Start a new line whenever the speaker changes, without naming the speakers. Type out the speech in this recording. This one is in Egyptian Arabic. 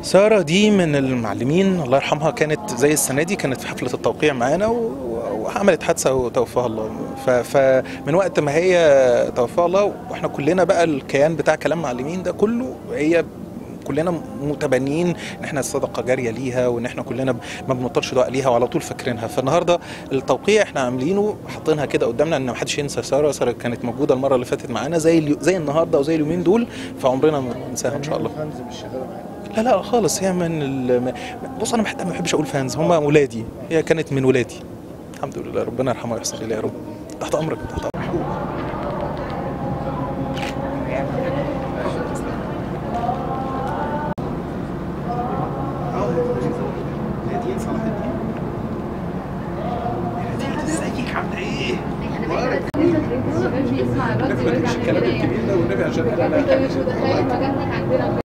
سارة دي من المعلمين الله يرحمها كانت زي السنة دي كانت في حفلة التوقيع معانا و- وعملت حادثة وتوفاها الله ف- فمن وقت ما هي توفاها الله واحنا كلنا بقى الكيان بتاع كلام معلمين ده كله هي كلنا متبنيين ان احنا الصدقه جاريه ليها وان احنا كلنا ما بنبطلش دعاء ليها وعلى طول فاكرينها فالنهارده التوقيع احنا عاملينه حاطينها كده قدامنا ان ما حدش ينسى ساره ساره كانت موجوده المره اللي فاتت معانا زي اليو- زي النهارده وزي اليومين دول فعمرنا ما ننساها ان شاء الله
فانز مش شغاله معاك
لا لا خالص هي من ال... م- بص انا حتى ما بحبش اقول فانز هم ولادي هي كانت من ولادي الحمد لله ربنا يرحمها ويحسن اليها يا رب تحت امرك تحت امرك
نادين صلاح الدين ازيك عامله ايه؟
بيسمع الراديو
ما تقوليش الكلام الكبير ده والنبي عشان انا
انت مش متخيل مكانتك عندنا